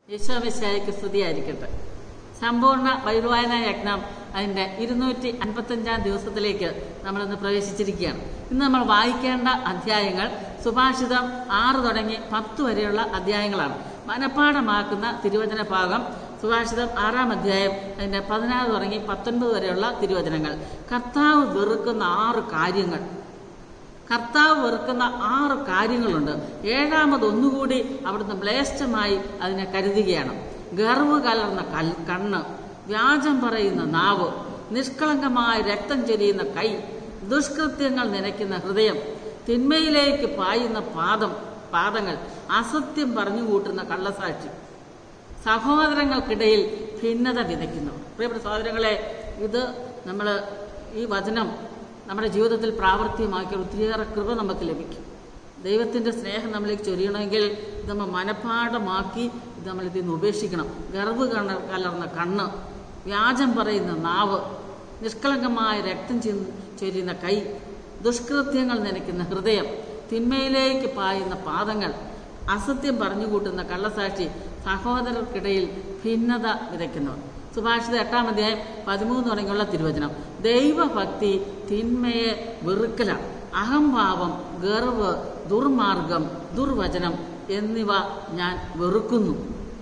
യേശോമിശായിക്ക് സ്തുതിയായിരിക്കട്ടെ സമ്പൂർണ്ണ ബൈബിൾ വായനാ യജ്ഞം അതിന്റെ ഇരുന്നൂറ്റി അൻപത്തഞ്ചാം ദിവസത്തിലേക്ക് നമ്മളിന്ന് പ്രവേശിച്ചിരിക്കുകയാണ് ഇന്ന് നമ്മൾ വായിക്കേണ്ട അധ്യായങ്ങൾ സുഭാഷിതം ആറ് തുടങ്ങി പത്ത് വരെയുള്ള അധ്യായങ്ങളാണ് മനഃപ്പാഠമാക്കുന്ന തിരുവചന ഭാഗം സുഭാഷിതം ആറാം അധ്യായം അതിന്റെ പതിനാറ് തുടങ്ങി പത്തൊൻപത് വരെയുള്ള തിരുവചനങ്ങൾ കർത്താവ് വെറുക്കുന്ന ആറ് കാര്യങ്ങൾ കർത്താവ് വെറുക്കുന്ന ആറ് കാര്യങ്ങളുണ്ട് ഏഴാമത് ഒന്നുകൂടി അവിടുന്ന് മ്ലേച്ഛമായി അതിനെ കരുതുകയാണ് ഗർവ് കലർന്ന കൽ കണ്ണ് വ്യാജം പറയുന്ന നാവ് നിഷ്കളങ്കമായ രക്തം ചൊരിയുന്ന കൈ ദുഷ്കൃത്യങ്ങൾ നനയ്ക്കുന്ന ഹൃദയം തിന്മയിലേക്ക് പായുന്ന പാദം പാദങ്ങൾ അസത്യം പറഞ്ഞു കൂട്ടുന്ന കള്ളസാക്ഷി സഹോദരങ്ങൾക്കിടയിൽ ഭിന്നത വിതയ്ക്കുന്നു പ്രിയപ്പെട്ട സഹോദരങ്ങളെ ഇത് നമ്മൾ ഈ വചനം നമ്മുടെ ജീവിതത്തിൽ പ്രാവർത്തികമാക്കിയ ഒത്തിരിയേറെ കൃപ നമുക്ക് ലഭിക്കും ദൈവത്തിൻ്റെ സ്നേഹം നമ്മളിലേക്ക് ചൊരിയണമെങ്കിൽ ഇത് നമ്മൾ മനഃപ്പാഠമാക്കി ഇത് നമ്മൾ ഇതിൽ നിന്ന് ഉപേക്ഷിക്കണം ഗർവ് കണ്ണ കലർന്ന കണ്ണ് വ്യാജം പറയുന്ന നാവ് നിഷ്കളങ്കമായ രക്തം ചി- ചൊരിയുന്ന കൈ ദുഷ്കൃത്യങ്ങൾ നനയ്ക്കുന്ന ഹൃദയം തിന്മയിലേക്ക് പായുന്ന പാദങ്ങൾ അസത്യം പറഞ്ഞുകൂട്ടുന്ന കള്ളസാക്ഷി സഹോദരർക്കിടയിൽ ഭിന്നത വിതയ്ക്കുന്നവർ സുഭാഷിത എട്ടാം അധ്യായം പതിമൂന്ന് തുടങ്ങിയുള്ള തിരുവചനം ദൈവഭക്തി തിന്മയെ വെറുക്കലാണ് അഹംഭാവം ഗർവ് ദുർമാർഗം ദുർവചനം എന്നിവ ഞാൻ വെറുക്കുന്നു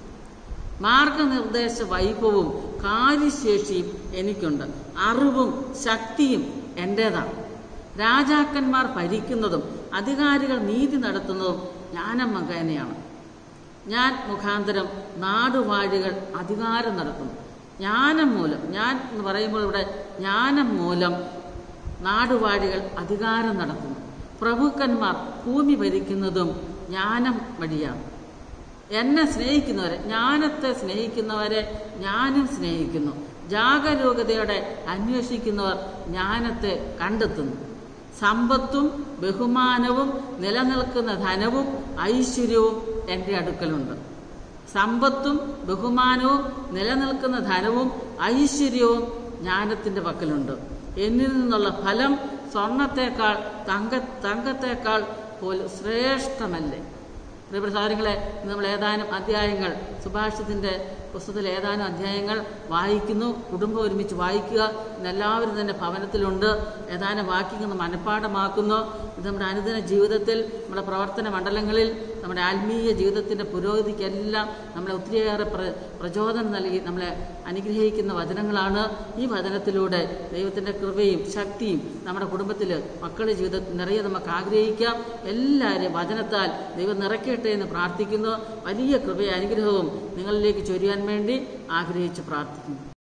മാർഗനിർദ്ദേശ വൈഭവവും കാര്യശേഷിയും എനിക്കുണ്ട് അറിവും ശക്തിയും എൻ്റേതാണ് രാജാക്കന്മാർ ഭരിക്കുന്നതും അധികാരികൾ നീതി നടത്തുന്നതും ജ്ഞാനം മുഖേനയാണ് ഞാൻ മുഖാന്തരം നാടുവാഴികൾ അധികാരം നടത്തുന്നു ജ്ഞാനം മൂലം ഞാൻ എന്ന് പറയുമ്പോൾ ഇവിടെ ജ്ഞാനം മൂലം നാടുവാഴികൾ അധികാരം നടത്തുന്നു പ്രഭുക്കന്മാർ ഭൂമി ഭരിക്കുന്നതും ജ്ഞാനം വഴിയാണ് എന്നെ സ്നേഹിക്കുന്നവരെ ജ്ഞാനത്തെ സ്നേഹിക്കുന്നവരെ ഞാനും സ്നേഹിക്കുന്നു ജാഗരൂകതയോടെ അന്വേഷിക്കുന്നവർ ജ്ഞാനത്തെ കണ്ടെത്തുന്നു സമ്പത്തും ബഹുമാനവും നിലനിൽക്കുന്ന ധനവും ഐശ്വര്യവും എൻ്റെ അടുക്കലുണ്ട് സമ്പത്തും ബഹുമാനവും നിലനിൽക്കുന്ന ധനവും ഐശ്വര്യവും ജ്ഞാനത്തിൻ്റെ പക്കലുണ്ട് എന്നിൽ നിന്നുള്ള ഫലം സ്വർണത്തേക്കാൾ തങ്ക തങ്കത്തേക്കാൾ പോലും ശ്രേഷ്ഠമല്ലേ പ്രിയപ്പെട്ട സഹോദരങ്ങളെ ഇന്ന് നമ്മൾ ഏതാനും അധ്യായങ്ങൾ സുഭാഷിതത്തിന്റെ പുസ്തകത്തിൽ ഏതാനും അധ്യായങ്ങൾ വായിക്കുന്നു കുടുംബം ഒരുമിച്ച് വായിക്കുക ഇന്ന് എല്ലാവരും തന്നെ ഭവനത്തിലുണ്ട് ഏതാനും വാക്യങ്ങൾ മനഃപ്പാഠമാക്കുന്നു ഇത് നമ്മുടെ അനുദിന ജീവിതത്തിൽ നമ്മുടെ പ്രവർത്തന മണ്ഡലങ്ങളിൽ നമ്മുടെ ആത്മീയ ജീവിതത്തിന്റെ പുരോഗതിക്കെല്ലാം നമ്മളെ ഒത്തിരിയേറെ പ്ര പ്രചോദനം നൽകി നമ്മളെ അനുഗ്രഹിക്കുന്ന വചനങ്ങളാണ് ഈ വചനത്തിലൂടെ ദൈവത്തിന്റെ കൃപയും ശക്തിയും നമ്മുടെ കുടുംബത്തിൽ മക്കളുടെ ജീവിതത്തിൽ നിറയെ നമുക്ക് ആഗ്രഹിക്കാം എല്ലാവരെയും വചനത്താൽ ദൈവം നിറയ്ക്കട്ടെ എന്ന് പ്രാർത്ഥിക്കുന്നു വലിയ കൃപയും അനുഗ്രഹവും നിങ്ങളിലേക്ക് ചൊരിയാൻ വേണ്ടി ആഗ്രഹിച്ച് പ്രാർത്ഥിക്കുന്നു